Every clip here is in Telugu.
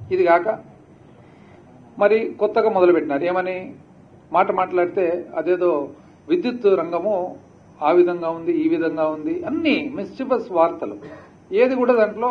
ఇది కాక మరి కొత్తగా మొదలుపెట్టినారు ఏమని మాట మాట్లాడితే అదేదో విద్యుత్ రంగము ఆ విధంగా ఉంది ఈ విధంగా ఉంది అన్ని మిస్చిబస్ వార్తలు ఏది కూడా దాంట్లో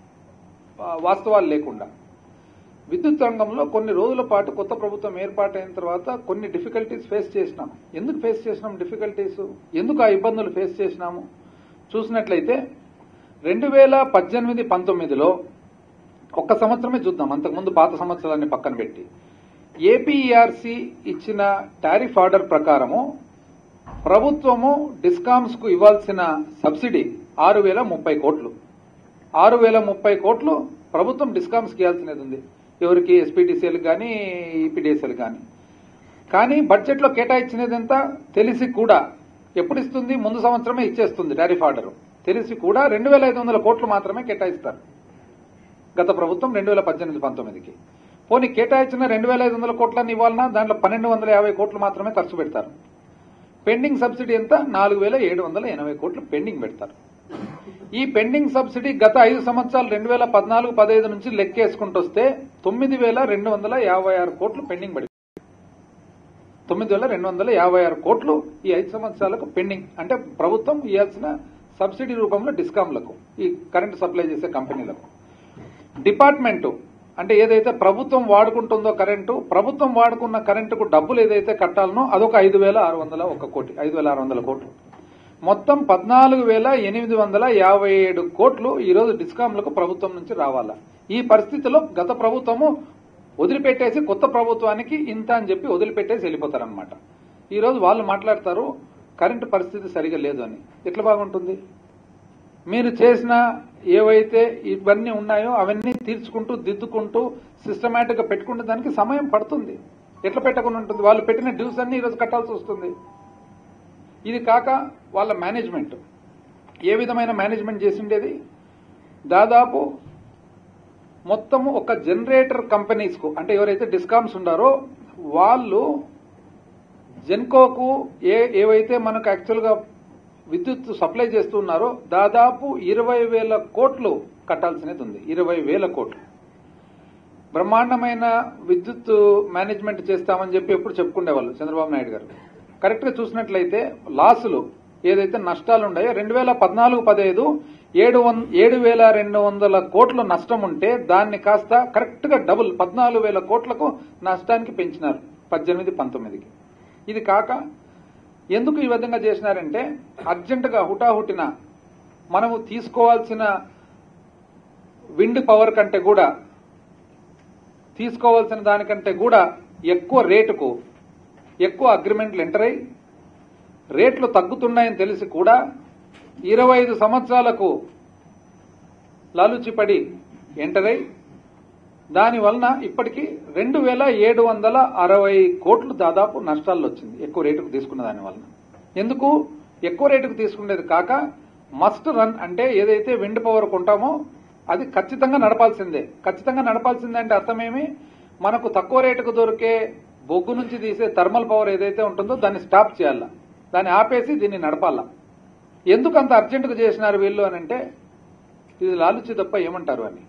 ఆ, వాస్తవాలు లేకుండా విద్యుత్ రంగంలో కొన్ని రోజుల పాటు కొత్త ప్రభుత్వం ఏర్పాటైన తర్వాత కొన్ని డిఫికల్టీస్ ఫేస్ చేసినాం ఎందుకు ఫేస్ చేసినాం డిఫికల్టీస్ ఎందుకు ఆ ఇబ్బందులు ఫేస్ చేసినాము చూసినట్లయితే రెండు వేల పద్దెనిమిది పంతొమ్మిదిలో ఒక్క సంవత్సరమే చూద్దాం అంతకుముందు పాత సంవత్సరాన్ని పక్కన పెట్టి ఏపీఈఆర్సీ ఇచ్చిన టారిఫ్ ఆర్డర్ ప్రకారము ప్రభుత్వము డిస్కామ్స్ కు ఇవ్వాల్సిన సబ్సిడీ ఆరు వేల ముప్పై కోట్లు ఆరు వేల ముప్పై కోట్లు ప్రభుత్వం డిస్కామ్స్ కి ఇవ్వాల్సినది ఉంది ఎవరికి ఎస్పీడీసీఎల్ కానీ ఈపీడీఎస్ఎల్ కానీ కానీ బడ్జెట్ లో కేటాయించినది ఎంత తెలిసి కూడా ఎప్పుడు ఇస్తుంది ముందు సంవత్సరమే ఇచ్చేస్తుంది టారిఫ్ ఆర్డర్ తెలిసి కూడా రెండు వేల ఐదు వందల కోట్లు మాత్రమే కేటాయిస్తారు గత ప్రభుత్వం రెండు వేల పద్దెనిమిది పంతొమ్మిదికి పోనీ కేటాయించిన రెండు వేల ఐదు వందల కోట్లని ఇవ్వాలన్నా దాంట్లో పన్నెండు వందల యాభై కోట్లు మాత్రమే ఖర్చు పెడతారు పెండింగ్ సబ్సిడీ ఎంత నాలుగు వేల ఏడు వందల ఎనభై కోట్లు పెండింగ్ పెడతారు ఈ పెండింగ్ సబ్సిడీ గత ఐదు సంవత్సరాలు రెండు వేల పద్నాలుగు పదహైదు నుంచి లెక్కేసుకుంటూ వస్తే తొమ్మిది వేల రెండు వందల యాభై ఆరు కోట్లు పెండింగ్ పడి తొమ్మిది వేల రెండు వందల యాభై ఆరు కోట్లు ఈ ఐదు సంవత్సరాలకు పెండింగ్ అంటే ప్రభుత్వం ఇవ్వాల్సిన సబ్సిడీ రూపంలో డిస్కామ్లకు ఈ కరెంటు సప్లై చేసే కంపెనీలకు డిపార్ట్మెంటు అంటే ఏదైతే ప్రభుత్వం వాడుకుంటుందో కరెంటు ప్రభుత్వం వాడుకున్న కరెంటుకు డబ్బులు ఏదైతే కట్టాలనో అదొక ఐదు వేల ఆరు వందల ఒక కోటి ఐదు వేల ఆరు వందల కోట్లు మొత్తం పద్నాలుగు వేల ఎనిమిది వందల యాభై ఏడు కోట్లు ఈరోజు డిస్కాంలకు ప్రభుత్వం నుంచి రావాలా ఈ పరిస్థితిలో గత ప్రభుత్వము వదిలిపెట్టేసి కొత్త ప్రభుత్వానికి ఇంత అని చెప్పి వదిలిపెట్టేసి వెళ్ళిపోతారనమాట ఈరోజు వాళ్ళు మాట్లాడతారు కరెంటు పరిస్థితి సరిగా లేదు అని ఎట్లా బాగుంటుంది మీరు చేసిన ఏవైతే ఇవన్నీ ఉన్నాయో అవన్నీ తీర్చుకుంటూ దిద్దుకుంటూ సిస్టమేటిక్ గా పెట్టుకుంటే దానికి సమయం పడుతుంది ఎట్లా పెట్టకుండా ఉంటుంది వాళ్ళు పెట్టిన డ్యూస్ అన్ని ఈరోజు కట్టాల్సి వస్తుంది ఇది కాక వాళ్ళ మేనేజ్మెంట్ ఏ విధమైన మేనేజ్మెంట్ చేసిండేది దాదాపు మొత్తము ఒక జనరేటర్ కంపెనీస్ కు అంటే ఎవరైతే డిస్కామ్స్ ఉండారో వాళ్ళు జెన్కోకు ఏ ఏవైతే మనకు యాక్చువల్ గా విద్యుత్ సప్లై చేస్తున్నారో దాదాపు ఇరవై వేల కోట్లు కట్టాల్సినది ఉంది ఇరవై వేల కోట్లు బ్రహ్మాండమైన విద్యుత్ మేనేజ్మెంట్ చేస్తామని చెప్పి ఎప్పుడు చెప్పుకునేవాళ్ళు చంద్రబాబు నాయుడు గారు కరెక్ట్ గా చూసినట్లయితే లాసులు ఏదైతే నష్టాలు ఉన్నాయో రెండు వేల పద్నాలుగు పదహైదు ఏడు వన్ ఏడు వేల రెండు వందల కోట్ల నష్టం ఉంటే దాన్ని కాస్త కరెక్ట్ గా డబుల్ పద్నాలుగు వేల కోట్లకు నష్టానికి పెంచినారు పద్దెనిమిది పంతొమ్మిదికి ఇది కాక ఎందుకు ఈ విధంగా చేసినారంటే అర్జెంటుగా హుటాహుటిన మనము తీసుకోవాల్సిన విండ్ పవర్ కంటే కూడా తీసుకోవాల్సిన దానికంటే కూడా ఎక్కువ రేటుకు ఎక్కువ అగ్రిమెంట్లు ఎంటర్ అయి రేట్లు తగ్గుతున్నాయని తెలిసి కూడా ఇరవై ఐదు సంవత్సరాలకు లాలుచిపడి ఎంటర్ అయి దాని వలన ఇప్పటికి రెండు వేల ఏడు వందల అరవై కోట్లు దాదాపు నష్టాల్లో వచ్చింది ఎక్కువ రేటుకు తీసుకున్న దాని వలన ఎందుకు ఎక్కువ రేటుకు తీసుకునేది కాక మస్ట్ రన్ అంటే ఏదైతే విండ్ పవర్ కొంటామో అది ఖచ్చితంగా నడపాల్సిందే ఖచ్చితంగా నడపాల్సిందే అంటే అర్థమేమి మనకు తక్కువ రేటుకు దొరికే బొగ్గు నుంచి తీసే థర్మల్ పవర్ ఏదైతే ఉంటుందో దాన్ని స్టాప్ చేయాల దాన్ని ఆపేసి దీన్ని నడపాల ఎందుకు అంత అర్జెంటుగా చేసినారు వీళ్ళు అని అంటే ఇది లాలుచి తప్ప ఏమంటారు అని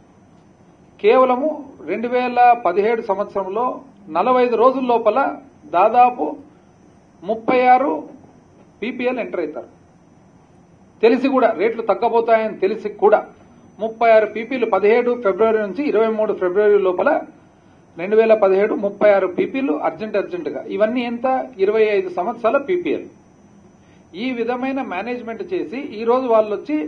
కేవలము రెండు వేల పదిహేడు సంవత్సరంలో నలభై ఐదు రోజుల లోపల దాదాపు ముప్పై ఆరు పీపీఎల్ ఎంటర్ అవుతారు తెలిసి కూడా రేట్లు తగ్గబోతాయని తెలిసి కూడా ముప్పై ఆరు పీపీలు పదిహేడు ఫిబ్రవరి నుంచి ఇరవై మూడు ఫిబ్రవరి లోపల రెండు వేల పదిహేడు ముప్పై ఆరు పీపీలు అర్జెంట్ అర్జెంటుగా ఇవన్నీ ఎంత ఇరవై ఐదు సంవత్సరాల పీపీఎల్ ఈ విధమైన మేనేజ్మెంట్ చేసి ఈ రోజు వాళ్ళు వచ్చి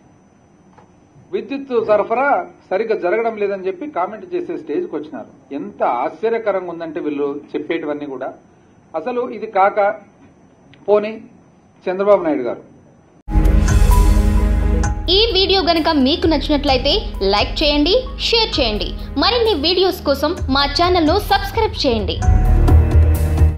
విద్యుత్ సరఫరా సరిగ్గా జరగడం లేదని చెప్పి కామెంట్ చేసే స్టేజ్కి వచ్చినారు ఎంత ఆశ్చర్యకరంగా ఉందంటే వీళ్ళు చెప్పేటివన్నీ కూడా అసలు ఇది కాక పోని చంద్రబాబు నాయుడు గారు ఈ వీడియో గనుక మీకు నచ్చినట్లయితే లైక్ చేయండి షేర్ చేయండి మరిన్ని వీడియోస్ కోసం మా ఛానల్ను సబ్స్క్రైబ్ చేయండి